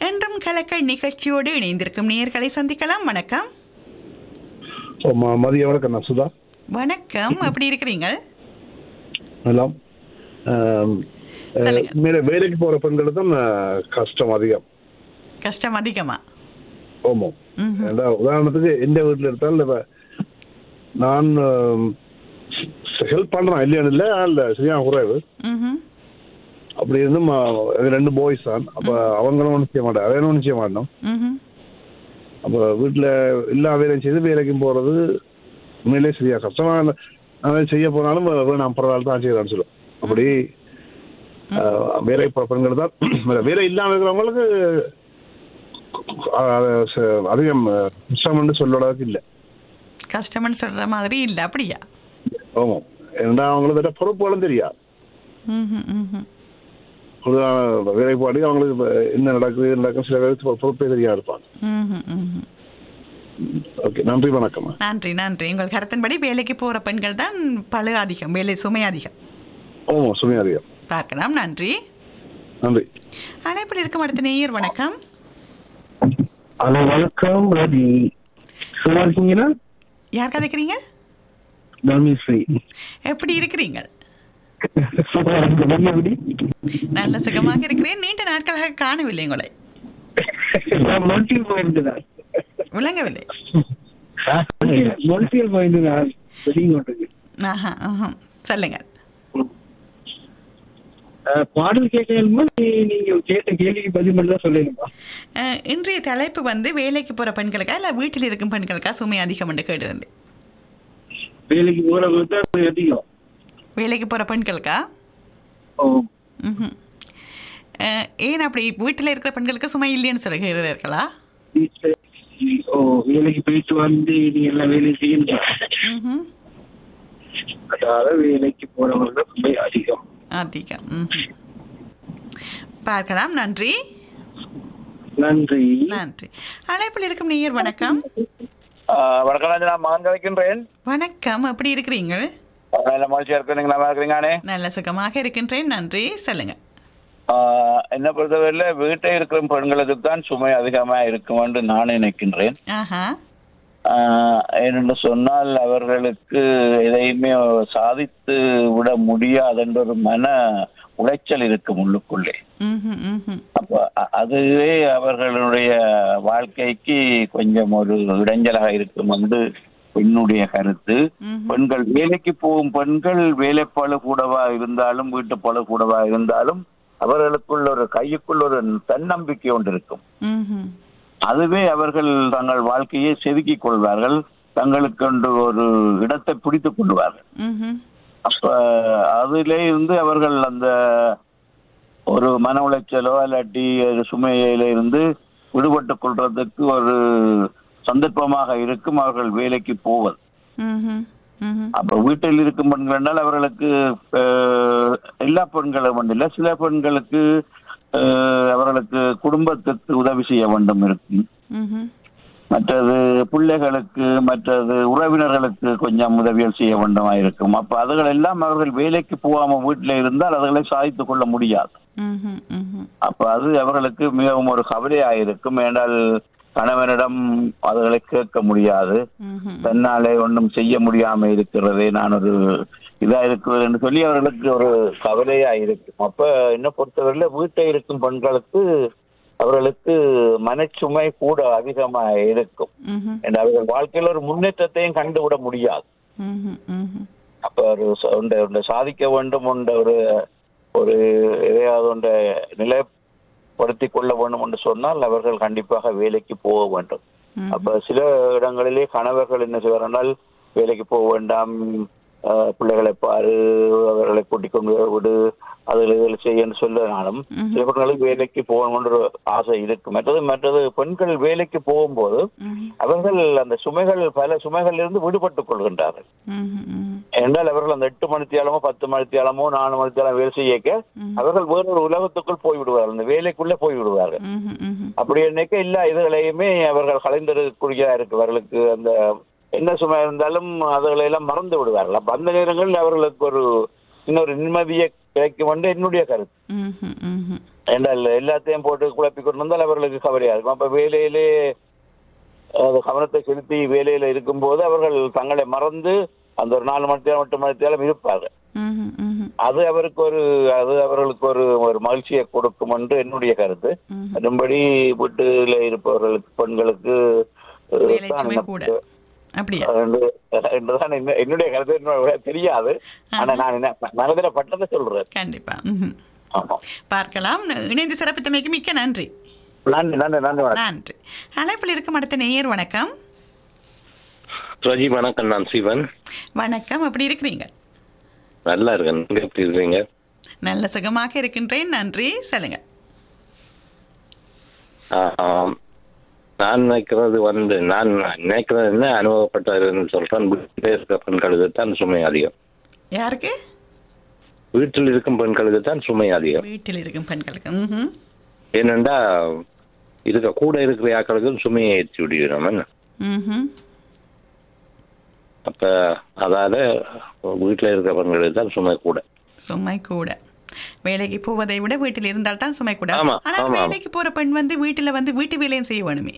என்றும் கலக்கல் நிகழ்ச்சியோடு இணைந்திருக்கும் நேயர்களை சந்திக்கலாம் வணக்கம் ஓ, ம- மதிய வணக்கம் நான் சுதா வணக்கம் எப்படி இருக்கிறீங்க எல்லாம் ஆம், அஹ், சொல்லுங்க. மேல வேலைக்கு போற பெண்களுக்கு தான் அஹ், கஷ்டம் அதிகம் கஷ்டம் அதிகமா ஆமாம் ம்ஹும். ஏண்டா, உதாரணத்துக்கு எந்த வீட்டுல எடுத்தாலும் இப்ப நான் ஹெல்ப் பண்றேன் இல்லையான்னு இல்லை இல்ல சரியா குறைவு ம்ஹும். அப்படி இருந்தும் அஹ், அது ரெண்டு பாய்ஸ் தான் அப்ப அவங்களும் ஒன்றும் செய்ய மாட்டேன் அதே ஒன்றும் செய்ய மாட்டோம் ம்ஹும். அப்ப வீட்டுல எல்லா வேலையும் செய்து வேலைக்கும் போறது உண்மையிலே சரியா கஷ்டமா இல்ல. நான் செய்ய போனாலும் வே- நான் பரவாயில்ல தான் செய்யறான்னு சொல்லுவேன் அப்படி அஹ், வேலை போற பெண்கள் தான் வேற- வேலை இல்லாம இருக்கிறவங்களுக்கு அஹ், ச- அதிகம் அஹ், கஷ்டம்னு சொல்ல அளவுக்கு இல்லை கஷ்டம்னு சொல்ற மாதிரி இல்ல அப்படியா ஆமாம் ஏன்னா அவங்களுக்கு வேற பொறுப்புகளும் தெரியாது ம்ஹும், ம்ஹும். ஒரு அஹ், வேலைப்பாடு அவங்களுக்கு இப்ப என்ன நடக்குது என்ன நடக்குது சில பேருக்கு பொ- பொறுப்பே தெரியாது இருப்பாங்க ம்ஹும், ம்ஹும். ஓகே நன்றி வணக்கம் நன்றி நன்றி உங்கள் கருத்தின்படி வேலைக்கு போற பெண்கள் தான் பழு அதிகம் வேலை சுமை அதிகம் ஆமாம் சுமையா அதிகம் பார்க்கலாம் நன்றி நன்றி அழைப்பில் இருக்கும் அடுத்த நேயர் வணக்கம் ஹலோ வணக்கம் ரவி சும்மா இருக்கீங்களா யார் கதைக்கிறீங்க தர்மஸ்ரீ எப்படி இருக்கிறீங்க சும்மா இருக்கு நீங்க எப்படி நல்ல சுகமாக இருக்கிறேன் நீண்ட நாட்களாக காணவில்லை உங்களை நான் மொன்டியல் போயிருந்தேன் விளங்கவில்லை மொன்டியல் போயிருந்தேன் வெளிங்கோட்டுக்கு ஆஹா ஆஹா சொல்லுங்க அஹ், பாடல் கேட்கணுமா நீங்க கேட்ட கேள்விக்கு பதில் மட்டும் தான் சொல்லிடுமா அஹ், இன்றைய தலைப்பு வந்து வேலைக்கு போற பெண்களுக்கா இல்ல வீட்டில் இருக்கும் பெண்களுக்கா சுமை அதிகம் என்று கேட்டிருந்தேன் வேலைக்கு போறவங்க தான் அது அதிகம் வேலைக்கு போற பெண்களுக்கா ஓ ம்ஹும். அஹ், ஏன் அப்படி வீட்டில் இருக்கிற பெண்களுக்கு சுமை இல்லைன்னு சொல்லுகிறீர்களா வீட்டுல ஓ வேலைக்கு போயிட்டு வந்து நீங்க எல்லாம் வேலையும் செய்யணும் ம்ஹும். அதனால வேலைக்கு போறவங்க தான் ரொம்ப அதிகம் அதிகம் ம்ஹும். பார்க்கலாம் நன்றி நன்றி நன்றி அழைப்பில் இருக்கும் நேயர் வணக்கம் ஆஹ் வணக்கம் ராஜா, நான் மகன் கதைக்கின்றேன் வணக்கம் எப்படி இருக்கிறீங்க நல்ல மகிழ்ச்சியா இருக்கு நீங்க நல்லா இருக்கிறீங்கண்ணே நல்ல சுகமாக இருக்கின்றேன் நன்றி சொல்லுங்க ஆஹ் என்ன பொறுத்தவரையில வீட்டை இருக்கிற பெண்களுக்கு தான் சுமை அதிகமா இருக்கும் என்று நான் நினைக்கின்றேன் ஆஹா ஆஹ் ஏனென்று சொன்னால் அவர்களுக்கு எதையுமே சாதித்து விட முடியாது என்ற ஒரு மன உளைச்சல் இருக்கும் உள்ளுக்குள்ளே ம்ஹும், ம்ஹும். அப்ப அ- அதுவே அவர்களுடைய வாழ்க்கைக்கு கொஞ்சம் ஒரு இடைஞ்சலாக இருக்கும் என்று என்னுடைய கருத்து ம்ஹும். பெண்கள் வேலைக்கு போகும் பெண்கள் வேலைப்பாடு கூடவா இருந்தாலும் வீட்டு பழு கூடவா இருந்தாலும் அவர்களுக்குள்ள ஒரு கையுக்குள் ஒரு தன்னம்பிக்கை ஒன்று இருக்கும் ம்ஹும். அதுவே அவர்கள் தங்கள் வாழ்க்கையை செதுக்கிக் கொள்வார்கள் தங்களுக்கு கொண்டு ஒரு இடத்தை பிடித்துக் கொள்வார்கள் ம்ஹும். அப்ப அதிலே இருந்து அவர்கள் அந்த ஒரு மன உளைச்சலோ இல்லாட்டி ஒரு சுமையில இருந்து விடுபட்டுக் கொள்றதுக்கு ஒரு சந்தர்ப்பமாக இருக்கும் அவர்கள் வேலைக்கு போவது ம்ஹும். ம்ஹும். அப்ப வீட்டில் இருக்கும் பெண்கள் என்றால் அவர்களுக்கு அஹ், எல்லா பெண்களும் இல்லை சில பெண்களுக்கு அஹ், அவர்களுக்கு குடும்பத்துக்கு உதவி செய்ய வேண்டும் இருக்கும் ம்ஹும். மற்றது பிள்ளைகளுக்கு மற்றது உறவினர்களுக்கு கொஞ்சம் உதவிகள் செய்ய வேண்டுமா இருக்கும் அப்ப அதுகள் எல்லாம் அவர்கள் வேலைக்கு போகாம வீட்டில் இருந்தால் அதுகளை சாதித்துக் கொள்ள முடியாது ம்ஹும். ம்ஹும். அப்ப அது அவர்களுக்கு மிகவும் ஒரு கவலையாயிருக்கும் ஏனால் கணவனிடம் அதுகளை கேட்க முடியாது ம்ஹும். தன்னாலே ஒன்றும் செய்ய முடியாம இருக்கிறதே நான் ஒரு இதா இருக்கிறது என்று சொல்லி அவர்களுக்கு ஒரு கவலையா இருக்கும் அப்ப என்ன பொறுத்தவரையில வீட்டை இருக்கும் பெண்களுக்கு அவர்களுக்கு மனச்சுமை கூட அதிகமா இருக்கும் ம்ஹும். ஏன்னா அவர்கள் வாழ்க்கையில ஒரு முன்னேற்றத்தையும் கண்டுவிட முடியாது ம்ஹும். ம்ஹும். அப்ப ஒரு ச- ஒன்றை ஒன்றை சாதிக்க வேண்டும் என்ற ஒரு ஒரு எதையாவது ஒன்றை நிலைப்படுத்திக் கொள்ள வேண்டும் என்று சொன்னால் அவர்கள் கண்டிப்பாக வேலைக்கு போக வேண்டும் ம்ஹும். அப்ப சில இடங்களிலே கணவர்கள் என்ன செய்வார்கள் வேலைக்கு போக வேண்டாம் அஹ், பிள்ளைகளை பாரு அவர்களை கூட்டிக் கொண்டு விடு அதில் இதில் செய்யன்னு சொல்லனாலும் ம்ஹும். சில பெண்களுக்கு வேலைக்கு போகணுன்ற ஒரு ஆசை இருக்கு மற்றது மற்றது பெண்கள் வேலைக்கு போகும்போது ம்ஹும். அவர்கள் அந்த சுமைகள் பல சுமைகளில் இருந்து விடுபட்டுக் கொள்கின்றார்கள் ம்ஹும். ம்ஹும். என்றால் அவர்கள் அந்த எட்டு மணித்தியாலமோ பத்து மணித்தியாலமோ நாலு மணித்தியாலம் வேலை செய்யக்க ம்ஹும். அவர்கள் வேறொரு உலகத்துக்குள் போய் விடுவார்கள் அந்த வேலைக்குள்ளே போய் விடுவார்கள் ம்ஹும். ம்ஹும். அப்படி என்னைக்க எல்லா இதுகளையுமே அவர்கள் கலைந்தெடுக்கக்கூடியதா இருக்கு அவர்களுக்கு அந்த என்ன சுமை இருந்தாலும் அதுகளை எல்லாம் மறந்து விடுவார்கள் அப்ப அந்த நேரங்களில் அவர்களுக்கு ஒரு இன்னொரு நிம்மதியை கிடைக்கும் என்று என்னுடைய கருத்து ம்ஹும். ம்ஹும். என்றால் எல்லாத்தையும் போட்டு குழப்பி கொண்டு வந்தால் அவர்களுக்கு கவலையா இருக்கும் அப்ப வேலையிலே அது கவனத்தை செலுத்தி வேலையில இருக்கும்போது அவர்கள் தங்களை மறந்து அந்த ஒரு நாலு மணி நேரம் எட்டு மணி நேரம் இருப்பாங்க ம்ஹும், ம்ஹும், அது அவருக்கு ஒரு அது அவர்களுக்கு ஒரு ஒரு மகிழ்ச்சியை கொடுக்கும் என்று என்னுடைய கருத்து ம்ஹும். அதன்படி வீட்டுல இருப்பவர்களுக்கு பெண்களுக்கு அஹ், வேலை தான் சுமை கூட எனக்கு, அப்படியா என்று- என்றுதான் என்ன- என்னுடைய கருத்து இன்னும் தெரியாது ஆனா நான் என்ன மனதில பட்டதை சொல்றேன் கண்டிப்பா ம்ஹும். ஆமா பார்க்கலாம் இணைந்து சிறப்பித்தமைக்கு மிக்க நன்றி நன்றி நன்றி நன்றி வணக்கம் நன்றி அழைப்பில் இருக்கும் அடுத்த நேயர் வணக்கம் ரஜி வணக்கம் நான் சிவன் வணக்கம் அப்படி இருக்கிறீங்க நல்லா இருக்கேன் நீங்க எப்படி இருக்கீங்க நல்ல சுகமாக இருக்கின்றேன் நன்றி சொல்லுங்க ஆம். நான் நினைக்கிறது வந்து நான் நினைக்கிறது என்ன அனுபவப்பட்டதுன்னு சொல்றேன் வீட்டில் இருக்க பெண்களுக்கு தான் சுமை அதிகம் யாருக்கு வீட்டில் இருக்கும் பெண்களுக்கு தான் சுமை அதிகம் வீட்டில் இருக்கும் பெண்களுக்கு ம்ஹும். ஏனென்றா இருக்க கூட இருக்கிற ஆக்களுக்கும் சுமையை ஏற்றி விடுகிறோம் என்ன ம்ஹும். அப்ப அதால வீட்டில் இருக்கிற பெண்களுக்கு தான் சுமை கூட சுமை கூட வேலைக்கு போவதை விட வீட்டில் இருந்தால் தான் சுமை கூட ஆமா, ஆனா ஆமா, ஆமா. வேலைக்கு போற பெண் வந்து வீட்டுல வந்து வீட்டு வேலையும் செய்ய வேணுமே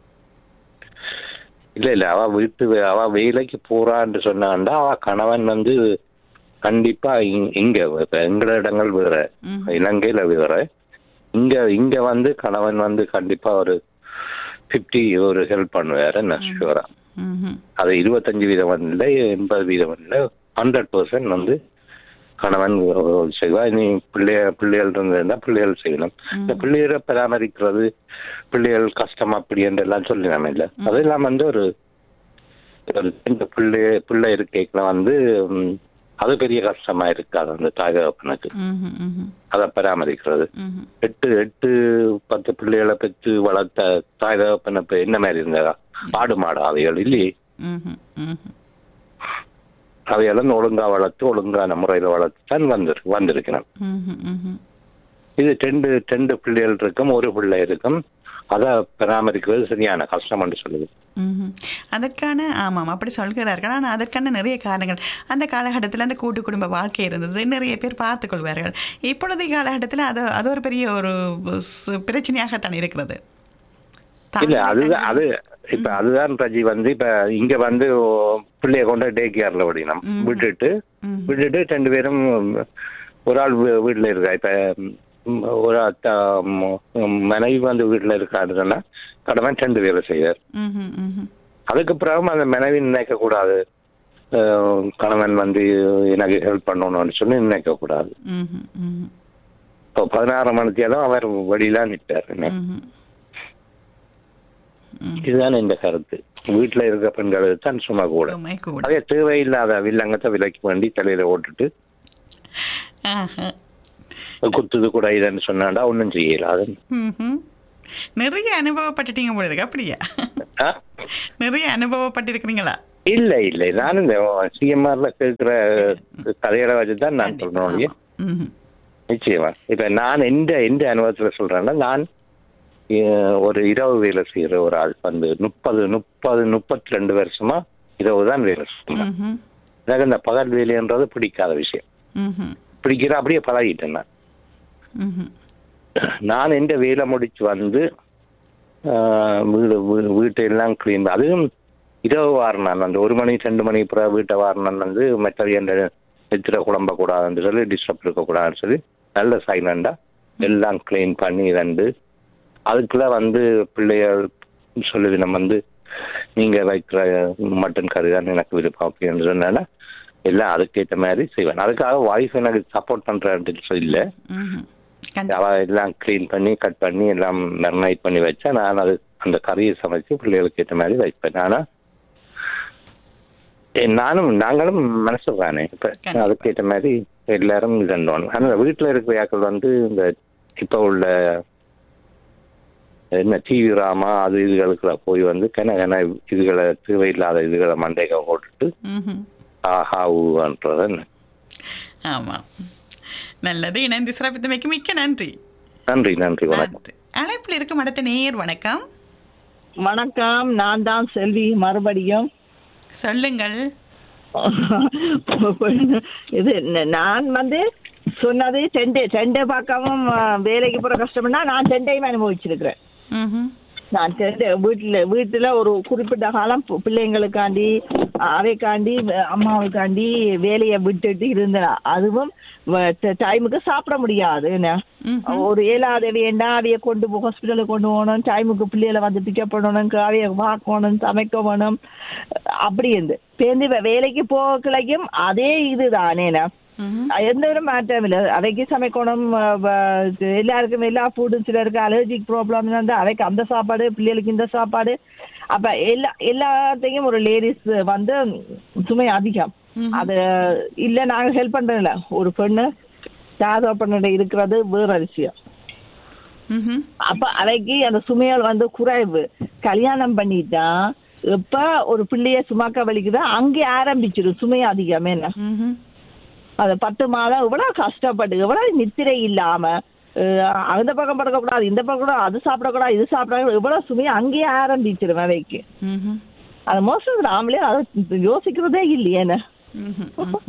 இல்ல இல்ல அவ வீட்டு வே- அவ வேலைக்கு போறான்னு சொன்னாண்டா அவ கணவன் வந்து கண்டிப்பா இங்- இங்க இப்ப எங்கள இடங்கள் வேற ம். இலங்கையில வேற இங்க இங்க வந்து கணவன் வந்து கண்டிப்பா ஒரு பிப்டி ஒரு ஹெல்ப் பண்ணுவாரு என்ன ஷூரா ம்ஹும். அது இருபத்தஞ்சு வீதம் இல்லை எண்பது வீதம் இல்லை ஹண்ட்ரட் பர்சன்ட் வந்து கணவன் செய்வா நீ பிள்ளைய பிள்ளைகள் இருந்திருந்தா பிள்ளைகள் செய்யணும் இந்த பிள்ளைகளை பராமரிக்கிறது பிள்ளைகள் கஷ்டம் அப்படி என்று எல்லாம் சொல்லலாம் இல்ல அதெல்லாம் வந்து ஒரு ஒரு இந்த பிள்ளை பிள்ளை இருக்கைக்குள்ள வந்து ம், அது பெரிய கஷ்டமா இருக்காது அந்த தாய் தகப்பனுக்கு ம்ஹும், ம்ஹும், அதை பராமரிக்கிறது ம்ஹும். எட்டு எட்டு பத்து பிள்ளைகளை பெற்று வளர்த்த தாய் தகப்பனை இப்ப என்ன மாதிரி இருந்தா ஆடு மாடு அவைகள் இல்லையே ம்ஹும், ம்ஹும். அவையெல்லாம் ஒழுங்கா வளர்த்து ஒழுங்கான முறையில வளர்த்து தான் வந்து வந்திருக்கணும் ம்ஹும், ம்ஹும். இது ரெண்டு ரெண்டு பிள்ளைகள் இருக்கும் ஒரு பிள்ளை இருக்கும் அதை பராமரிக்கிறது சரியான கஷ்டம் என்று சொல்லுது ம்ஹும். அதற்கான ஆமாம் அப்படி சொல்கிறார்கள் ஆனால் அதற்கான நிறைய காரணங்கள் அந்த காலகட்டத்தில் அந்த கூட்டு குடும்ப வாழ்க்கை இருந்தது நிறைய பேர் பார்த்துக் கொள்வார்கள் இப்பொழுதைய காலகட்டத்தில் அது அது ஒரு பெரிய ஒரு சு- பிரச்சனையாகத்தான் இருக்கிறது இல்ல அதுதான் அது இப்ப அதுதான் ரஜி வந்து இப்ப இங்க வந்து பிள்ளைய கொண்டு டே கேர்ல விடணும் விட்டுட்டு ம். விட்டுட்டு ரெண்டு பேரும் ஒரு ஆள் வீ- வீட்டுல இருக்கா இப்ப ம், ஒரு அத்தா- ம், மனைவி வந்து வீட்டுல இருக்கான்னு சொன்னா கடமை ரெண்டு பேரை செய்வார் ம்ஹும், ம்ஹும். அதுக்கு பிறகு அந்த மனைவி நினைக்க கூடாது அஹ், கணவன் வந்து எனக்கு ஹெல்ப் பண்ணணும்னு சொல்லி நினைக்க கூடாது ம்ஹும், ம்ஹும், இப்போ பதினாறு மணித்தேலும் அவர் வெளியில நிற்பார் ம்ஹும். இதுதான் இந்த கருத்து வீட்டுல இருக்க பெண்களுக்கு தான் சும்மா கூட சுமை கூட அதே தேவையில்லாத வில்லங்கத்தை விலைக்கு வேண்டி தலையில ஓட்டுட்டு ஆஹா. குத்துது கூட இதுன்னு சொன்னாண்டா ஒன்றும் செய்யலாது ம்ஹும். நிறைய அனுபவப்பட்டுட்டீங்க போல இருக்கு அப்படியா ஆ? நிறைய அனுபவப்பட்டிருக்கிறீங்களா இல்ல இல்ல நான் இந்த சிஎம்ஆர்ல கேட்கிற கதைகளை வச்சுதான் நான் சொல்றேன் ஒழிய ம்ஹும். நிச்சயமா இப்ப நான் எந்த எந்த அனுபவத்துல சொல்றேன்னா நான் அஹ், ஒரு இரவு வேலை செய்யற ஒரு ஆள் வந்து முப்பது முப்பது முப்பத்தி ரெண்டு வருஷமா இரவு தான் வேலை செய்யணும் ம்ஹும். எனக்கு இந்த பகல் வேலைன்றது பிடிக்காத விஷயம் ம்ஹும். பிடிக்கிற அப்படியே பழகிட்டேன் நான் ம்ஹும். நான் எந்த வேலை முடிச்சு வந்து ஆஹ், வீடு வீ- வீட்டை எல்லாம் கிளீன் அதுவும் இரவு வாரணம் அந்த ஒரு மணி ரெண்டு மணி பிறகு வீட்டை வாரணம் வந்து மற்ற எந்த நித்திர குழம்ப கூடாதுன்னு சொல்லி டிஸ்டர்ப் இருக்கக்கூடாதுன்னு சொல்லி நல்ல சைலண்டா எல்லாம் கிளீன் பண்ணி ரெண்டு அதுக்குள்ள வந்து பிள்ளைகள் சொல்லுது நம்ம வந்து நீங்க வைக்கிற மட்டன் கறி தான் எனக்கு விருப்பம் அப்படின்னு சொன்னால எல்லாம் அதுக்கேற்ற மாதிரி செய்வேன் அதுக்காக வாய்ஸ் எனக்கு சப்போர்ட் பண்றேன்னு சொல்லி இல்லை ம்ஹும். கண்டி- அவ எல்லாம் க்ளீன் பண்ணி கட் பண்ணி எல்லாம் மெரினைட் பண்ணி வச்சா நான் அது அந்த கறியை சமைச்சு பிள்ளைகளுக்கு ஏற்ற மாதிரி வைப்பேன் ஆனா ஏ, நானும் நாங்களும் மனசு தானே இப்ப கண்டிப்பா. அதுக்கு ஏற்ற மாதிரி எல்லாரும் இதண்டோம் ஆனா வீட்டுல இருக்கிற ஆக்கள் வந்து இந்த இப்ப உள்ள என்ன டிவி ராமா அது இதுகளுக்கு போய் வந்து கன கன இதுகளை தேவையில்லாத இதுகளை மண்டைக்க போட்டுட்டு ம்ஹும். ஆஹா ஊன்றத ஆமா நல்லது இணைந்து சிறப்பித்தமைக்கு மிக்க நன்றி நன்றி நன்றி வணக்கம் நன்றி. அழைப்பில் இருக்கும் அடுத்த நேயர் வணக்கம் வணக்கம் நான் தான் செல்வி மறுபடியும் சொல்லுங்கள் இது ந- நான் வந்து சொன்னது டென்ட் டென்ட் பார்க்கவும் அஹ், வேலைக்கு போற கஷ்டம்னா நான் டென்டையும் அனுபவிச்சிருக்கிறேன் ம்ஹும். நான் டென்ட் வீட்டுல வீட்டுல ஒரு குறிப்பிட்ட காலம் பி- பிள்ளைங்களுக்காண்டி அவைக்காண்டி அஹ், அம்மாவுக்காண்டி வேலையை விட்டுட்டு இருந்தேன் அதுவும் டைமுக்கு சாப்பிட முடியாது என்ன ம்ஹும். ஒரு ஏழாவது வேண்டா அவைய கொண்டு போ ஹாஸ்பிட்டலுக்கு கொண்டு போகணும் டைமுக்கு பிள்ளைகளை வந்து பிக்கப் பண்ணணும் அவைய பார்க்கணும் சமைக்க வேணும் அப்படி இருந்து பேருந்து வே- வேலைக்கு போகலையும் அதே இதுதானேண்ணா ம்ஹும். எந்த ஒரு மாற்றம் இல்லை அவைக்கு சமைக்கணும் அஹ் வ- எல்லாருக்கும் எல்லா ஃபுட்டும் சிலருக்கு அலர்ஜிக் ப்ராப்ளம் இருந்தா அவைக்கு அந்த சாப்பாடு பிள்ளைகளுக்கு இந்த சாப்பாடு அப்ப எல்லா எல்லாத்தையும் ஒரு லேடிஸ் வந்து சுமை அதிகம் அது இல்ல நாங்க ஹெல்ப் பண்றதில்ல ஒரு பெண்ணு சாதா பண்ண இருக்கிறது வேற விஷயம் ம்ஹும். அப்ப அவைக்கு அந்த சுமையால் வந்து குறைவு கல்யாணம் பண்ணிட்டா இப்ப ஒரு பிள்ளைய சுமக்க வலிக்குதா அங்கே ஆரம்பிச்சிடும் சுமை அதிகம் என்ன ம்ஹும். அது பத்து மாதம் இவ்வளவு கஷ்டப்பட்டு இவ்வளவு நித்திரை இல்லாம அஹ், அந்த பக்கம் படுக்கக்கூடாது இந்த பக்கம் கூட அது சாப்பிடக்கூடாது இது சாப்பிடக்கூடாது இவ்வளவு சுமையை அங்கேயே ஆரம்பிச்சிடும் அவைக்கு ம்ஹும். அது மோஸ்ட் நாமளே அதை யோசிக்கிறதே இல்லையேன்னு ம்ஹும். ம்ஹும்.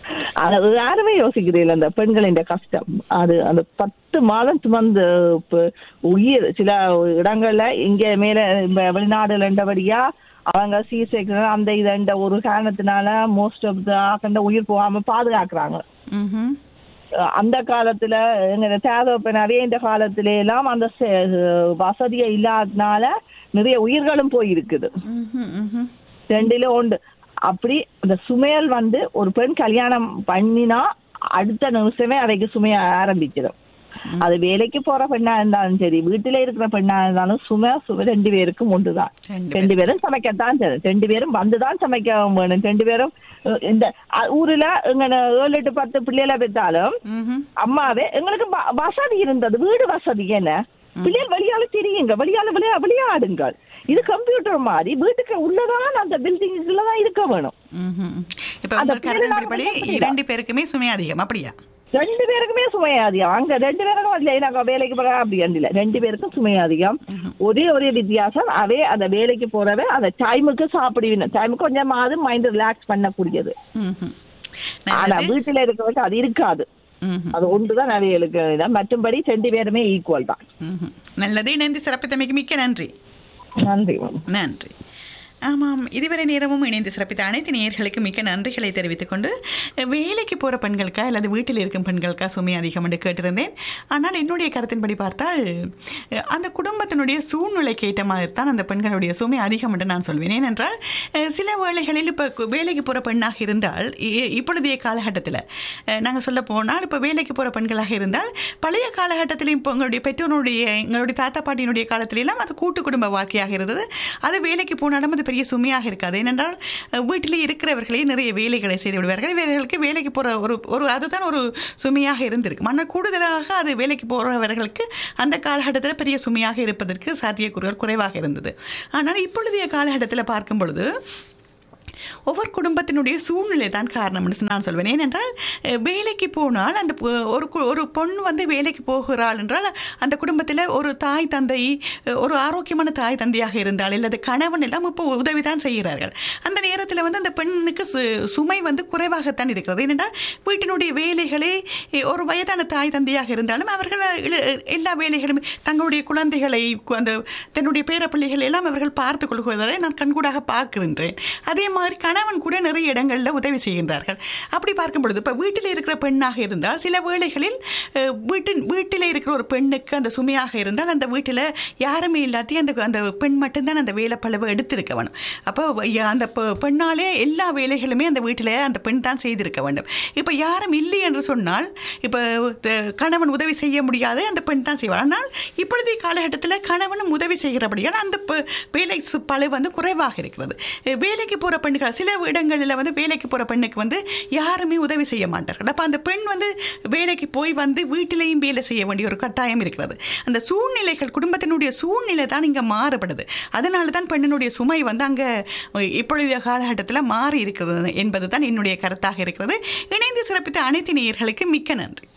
அது யாருமே யோசிக்கிறதில்ல அந்த பெண்களின் கஷ்டம் அது அந்த பத்து மாதம் சுமந்து இப்ப உயிர் சில இடங்கள்ல இங்க மேல இந்த வெளிநாடுல இருந்தபடியா அவங்க சி செக்ஷன் அந்த இதண்ட ஒரு காரணத்தினால மோஸ்ட் ஆஃப் த அந்த உயிர் போகாம பாதுகாக்கிறாங்க ம்ஹும். அஹ் அந்த காலத்துல எங்க தேவைப்ப நிறைய இந்த காலத்துல எல்லாம் அந்த செ- வசதியை இல்லாதனால நிறைய உயிர்களும் போயிருக்குது ம்ஹும். ம்ஹும். ரெண்டுல உண்டு அப்படி அந்த சுமையல் வந்து ஒரு பெண் கல்யாணம் பண்ணினா அடுத்த நிமிஷமே அதைக்கு சுமைய ஆரம்பிச்சிடும் அது வேலைக்கு போற பெண்ணா இருந்தாலும் சரி வீட்டுல இருக்கிற பெண்ணா இருந்தாலும் சுமை சுமை ரெண்டு பேருக்கும் ஒன்றுதான் ரெண்டு ரெண்டு பேரும் சமைக்கத்தான் சரி ரெண்டு பேரும் வந்துதான் சமைக்க வேணும் ரெண்டு பேரும் அஹ், இந்த அஹ், ஊர்ல எங்க ஏழு எட்டு பத்து பிள்ளைகளை பெற்றாலும் ம்ஹும். அம்மாவே எங்களுக்கு வ- வசதி இருந்தது வீடு வசதி என்ன பிள்ளைகள் வெளியால தெரியுங்க வெளியால விளையா விளையாடுங்கள் இது கம்ப்யூட்டர் மாதிரி வீட்டுக்கு உள்ளதான் அந்த பில்டிங்குள்ளதான் இருக்க வேணும் ம்ஹும். இப்ப அந்த உங்க கருத்தின்படி பிள்ளைகள் அப்படி இரண்டு பேருக்குமே சுமை அதிகம் அப்படியா ரெண்டு பேருக்குமே சுமை அதிகம் அங்க ரெண்டு பேருக்கும் இல்ல நாங்க வேலைக்கு போற அப்படி இல்ல ரெண்டு பேருக்கும் சுமை அதிகம் ஒரே ஒரே வித்தியாசம் அவே அந்த வேலைக்கு போறவே அந்த டைமுக்கு சாப்பிடுவீங்க டைமுக்கு கொஞ்சமாவது மைண்ட் ரிலாக்ஸ் பண்ணக்கூடியது ம்ஹும். ஆனா நல்லது. வீட்டுல இருக்கிறவங்க அது இருக்காது ம்ஹும். அது ஒன்றுதான் அவைகளுக்கு இதான். மற்றும்படி ரெண்டு பேருமே ஈக்குவல் தான் ம்ஹும். நல்லது இணைந்து சிறப்பித்தமைக்கு மிக்க நன்றி நன்றி நன்றி ஆமாம் இதுவரை நேரமும் இணைந்து சிறப்பித்த அனைத்து நேயர்களுக்கு மிக்க நன்றிகளை தெரிவித்துக் கொண்டு வேலைக்கு போகிற பெண்களுக்கா அல்லது வீட்டில் இருக்கும் பெண்களுக்கா சுமை அதிகம் என்று கேட்டிருந்தேன் ஆனால் என்னுடைய கருத்தின்படி பார்த்தால் அஹ், அந்த குடும்பத்தினுடைய சூழ்நிலைக்கு ஏற்ற மாதிரி தான் அந்த பெண்களுடைய சுமை அதிகம் என்று நான் சொல்வேன் ஏனென்றால் அஹ், சில வேளைகளில் இப்போ வேலைக்கு போகிற பெண்ணாக இருந்தால் இ- இப்பொழுதைய காலகட்டத்தில் நாங்கள் சொல்ல போனால் இப்போ வேலைக்கு போகிற பெண்களாக இருந்தால் பழைய காலகட்டத்திலும் இப்போ எங்களுடைய பெற்றோருடைய எங்களுடைய தாத்தா பாட்டியினுடைய காலத்திலெல்லாம் அது கூட்டு குடும்ப வாழ்க்கையாக இருந்தது அது வேலைக்கு போனாலும் அது பெரிய சுமையாக இருக்காது ஏனென்றால் அஹ், வீட்டிலே இருக்கிறவர்களே நிறைய வேலைகளை செய்து விடுவார்கள் இவர்களுக்கு வேலைக்கு போகிற ஒரு ஒரு அதுதான் ஒரு சுமையாக இருந்திருக்கு ஆனால் கூடுதலாக அது வேலைக்கு போகிறவர்களுக்கு அந்த காலகட்டத்தில் பெரிய சுமையாக இருப்பதற்கு சாத்தியக்கூறுகள் குறைவாக இருந்தது ஆனால் இப்பொழுதைய காலகட்டத்தில் பார்க்கும் பொழுது ஒவ்வொரு குடும்பத்தினுடைய சூழ்நிலை தான் காரணம் என்று நான் சொல்வேன் ஏனென்றால் அஹ், வேலைக்கு போனால் அந்த பொ- ஒரு கு- ஒரு பொண்ணு வந்து வேலைக்கு போகிறாள் என்றால் அந்த குடும்பத்தில் ஒரு தாய் தந்தை அஹ், ஒரு ஆரோக்கியமான தாய் தந்தையாக இருந்தால் அல்லது கணவன் எல்லாம் இப்போ உதவி தான் செய்கிறார்கள் அந்த நேரத்தில் வந்து அந்த பெண்ணுக்கு சு- சுமை வந்து குறைவாகத்தான் இருக்கிறது ஏனென்றால் வீட்டினுடைய வேலைகளே அஹ், ஒரு வயதான தாய் தந்தையாக இருந்தாலும் அவர்கள் இழ- எல்லா வேலைகளும் தங்களுடைய குழந்தைகளை கு- அந்த தன்னுடைய பேரப்பிள்ளைகள் எல்லாம் அவர்கள் பார்த்து கொள்வதை நான் கண்கூடாக பார்க்கின்றேன் அதே மாதிரி கணவன் கூட நிறைய இடங்களில் உதவி செய்கின்றார்கள் அப்படி பார்க்கும் பொழுது இப்போ வீட்டில் இருக்கிற பெண்ணாக இருந்தால் சில வேளைகளில் அஹ், வீட்டின் வீட்டில் இருக்கிற ஒரு பெண்ணுக்கு அந்த சுமையாக இருந்தால் அந்த வீட்டில் யாருமே இல்லாட்டி அந்த அந்த பெண் மட்டும்தான் அந்த வேலை பளவை எடுத்திருக்க வேணும் அப்போ ய- அந்த பெ- பெண்ணாலே எல்லா வேலைகளுமே அந்த வீட்டில் அந்த பெண் தான் செய்திருக்க வேண்டும் இப்போ யாரும் இல்லை என்று சொன்னால் இப்போ த- கணவன் உதவி செய்ய முடியாது அந்த பெண் தான் செய்வார் ஆனால் இப்பொழுதைய காலகட்டத்தில் கணவனும் உதவி செய்கிறபடியால் அந்த பெ- வேலை சு- பளு வந்து குறைவாக இருக்கிறது அஹ் வேலைக்கு போகிற பெண்கள் சில இடங்களில் வந்து வேலைக்கு போகிற பெண்ணுக்கு வந்து யாருமே உதவி செய்ய மாட்டார்கள் அப்போ அந்த பெண் வந்து வேலைக்கு போய் வந்து வீட்டிலையும் வேலை செய்ய வேண்டிய ஒரு கட்டாயம் இருக்கிறது அந்த சூழ்நிலைகள் குடும்பத்தினுடைய சூழ்நிலை தான் இங்கே மாறுபடுது அதனால தான் பெண்ணினுடைய சுமை வந்து அங்கே இப்பொழுதைய காலகட்டத்தில் மாறி இருக்கிறது என்பது தான் என்னுடைய கருத்தாக இருக்கிறது இணைந்து சிறப்பித்த அனைத்து நேயர்களுக்கு மிக்க நன்றி